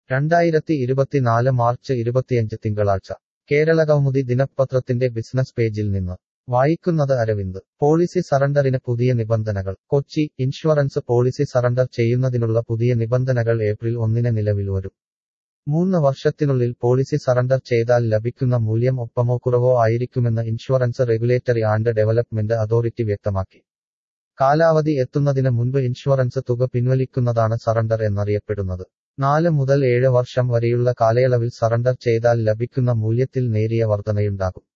രണ്ടായിരത്തി ഇരുപത്തിനാല് മാർച്ച് ഇരുപത്തിയഞ്ച് തിങ്കളാഴ്ച കേരളകൗമുദി ദിനപത്രത്തിന്റെ ബിസിനസ് പേജിൽ നിന്ന് വായിക്കുന്നത് അരവിന്ദ് പോളിസി സറണ്ടറിന് പുതിയ നിബന്ധനകൾ കൊച്ചി ഇൻഷുറൻസ് പോളിസി സറണ്ടർ ചെയ്യുന്നതിനുള്ള പുതിയ നിബന്ധനകൾ ഏപ്രിൽ ഒന്നിന് നിലവിൽ വരും മൂന്ന് വർഷത്തിനുള്ളിൽ പോളിസി സറണ്ടർ ചെയ്താൽ ലഭിക്കുന്ന മൂല്യം ഒപ്പമോ കുറവോ ആയിരിക്കുമെന്ന് insurance regulatory and development authority വ്യക്തമാക്കി കാലാവധി എത്തുന്നതിന് മുൻപ് ഇൻഷുറൻസ് തുക പിൻവലിക്കുന്നതാണ് സറണ്ടർ എന്നറിയപ്പെടുന്നത് നാല് മുതൽ ഏഴ് വർഷം വരെയുള്ള കാലയളവിൽ സറണ്ടർ ചെയ്താൽ ലഭിക്കുന്ന മൂല്യത്തിൽ നേരിയ വർധനയുണ്ടാകും